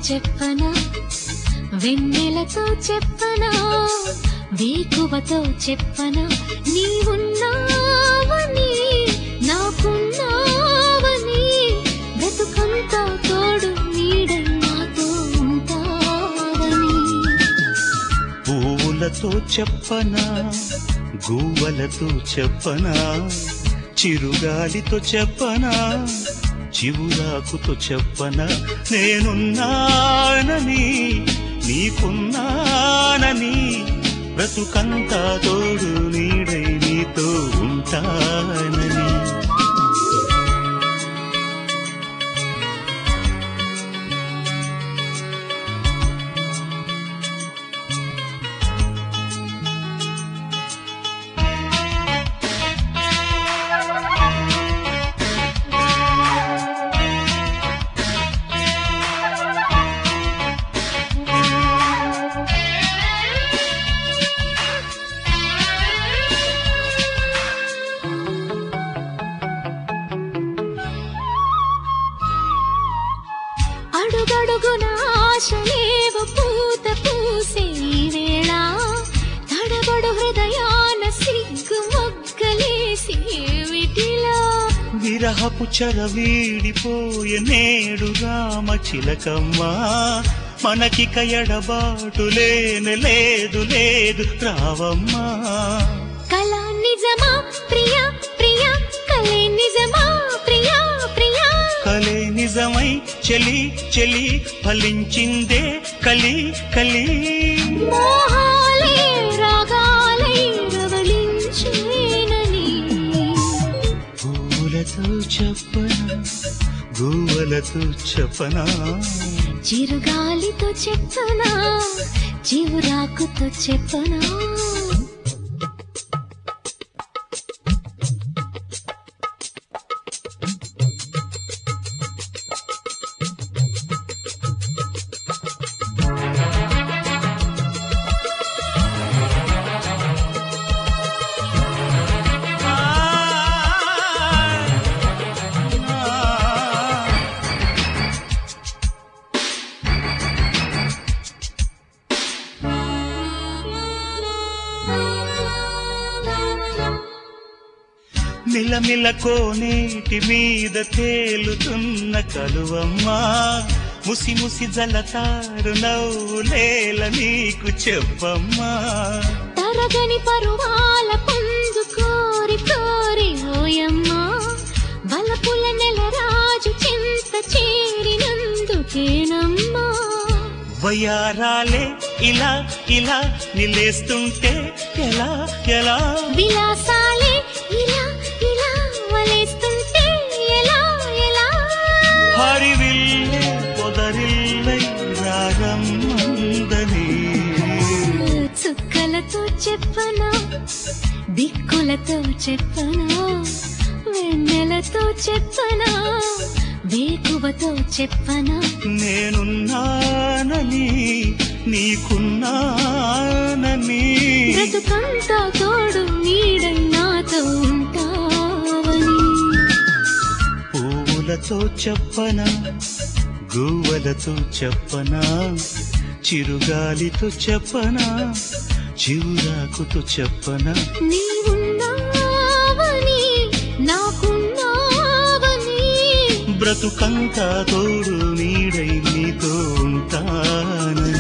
చెప్పనా వెన్నెలతో చెప్పనా వేకువతో చెప్పనా నీవున్నావని నాకున్నావని బ్రతుకంతా తోడు నీడై నాతో ఉంటావని పువ్వులతో చెప్పనా గువ్వలతో చెప్పనా చిరుగాలితో చెప్పనా చివురాకుతో చెప్పనా నేనున్నానని నీకున్నానని బ్రతుకంతా తోడు నీడై నీతో ఉంటానని అడుగడుగున ఆశలేవు పూత పూసే ఈ వేళ తడబడు హృదయాన సిగ్గు మొగ్గలేసి ఏమిటిలా విరహపు చెర వీడిపోయే నేడు రామ చిలకమ్మ మనకిక ఎడబాటు లేని లేదు లేదు రావమ్మా కళ నిజమా ప్రియా ప్రియా కలే నిజమా ప్రియా ప్రియా కలే నిజమై చెలి చెలి ఫలించిందే కలి కలి మోహాలే రాగాలై రవళించేనని పూలతో చెప్పనా గువ్వలతో చెప్పనా చిరుగాలితో చెప్పనా చివురాకుతో చెప్పనా మిలమిల కోనేటి మీద తేలుతున్న కలువమ్మా ముసి ముసి జలతారు నవ్వులేల నీకు చెప్పమ్మా తరగని పరువాల పొందు కోరి కోరి ఓయమ్మా బలపుల నెల రాజు చింత చేరినందుకేనమ్మా వయారాలే ఇలా ఇలా నిలేస్తుంటే ఎలా ఎలా విలాసాలే ఇలా ఇలా వలేస్తుంటే ఎలా ఎలా హరివిల్లే పొదరిల్లై రాగమ్మందని చుక్కలతో చెప్పనా దిక్కులతో చెప్పనా వెన్నెలతో చెప్పనా వేకువతో చెప్పనా నేనున్నానని నీకున్నానని బ్రతుకంతా తోడు నీడై నాతో ఉంటావని పువ్వులతో చెప్పనా గువ్వలతో చెప్పనా చిరుగాలితో చెప్పనా చివురాకుతో చెప్పనా నీవున్నావని నాకున్నావని బ్రతుకంతా తోడు నీడై నీతో ఉంటానని